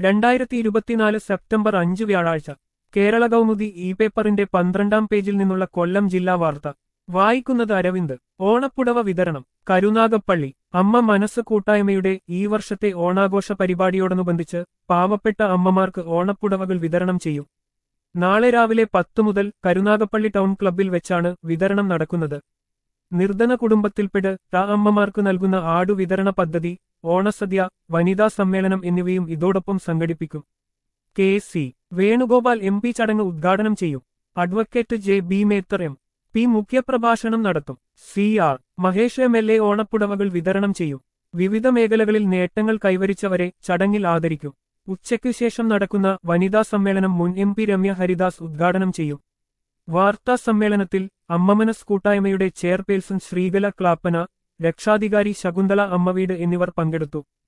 രണ്ടായിരത്തി ഇരുപത്തിനാല് സെപ്റ്റംബർ അഞ്ച് വ്യാഴാഴ്ച കേരള കൗമുദി ഇ പേപ്പറിന്റെ പന്ത്രണ്ടാം പേജിൽ നിന്നുള്ള കൊല്ലം ജില്ലാ വാർത്ത വായിക്കുന്നത് അരവിന്ദ് ഓണപ്പുടവ വിതരണം കരുനാഗപ്പള്ളി അമ്മ മനസ്സ് കൂട്ടായ്മയുടെ ഈ വർഷത്തെ ഓണാഘോഷ പരിപാടിയോടനുബന്ധിച്ച് പാവപ്പെട്ട അമ്മമാർക്ക് ഓണപ്പുടവകൾ വിതരണം ചെയ്യും നാളെ രാവിലെ പത്തു മുതൽ കരുനാഗപ്പള്ളി ടൗൺ ക്ലബ്ബിൽ വെച്ചാണ് വിതരണം നടക്കുന്നത് നിർധന കുടുംബത്തിൽപ്പെട്ട് ത അമ്മമാർക്ക് നൽകുന്ന ആടു വിതരണ പദ്ധതി ഓണസദ്യ വനിതാ സമ്മേളനം എന്നിവയും ഇതോടൊപ്പം സംഘടിപ്പിക്കും K C Venugopal M P ചടങ്ങ് ഉദ്ഘാടനം ചെയ്യും advocate J B Methar M P മുഖ്യപ്രഭാഷണം നടത്തും C R Mahesh M L A ഓണപ്പുടവകൾ വിതരണം ചെയ്യും വിവിധ മേഖലകളിൽ നേട്ടങ്ങൾ കൈവരിച്ചവരെ ചടങ്ങിൽ ആദരിക്കും ഉച്ചയ്ക്ക് ശേഷം നടക്കുന്ന വനിതാ സമ്മേളനം മുൻ എം പി രമ്യ ഹരിദാസ് ഉദ്ഘാടനം ചെയ്യും വാർത്താ സമ്മേളനത്തിൽ അമ്മമനസ് കൂട്ടായ്മയുടെ ചെയർപേഴ്സൺ ശ്രീകല ക്ലാപ്പന രക്ഷാധികാരി ശകുന്തള അമ്മവീട് എന്നിവർ പങ്കെടുത്തു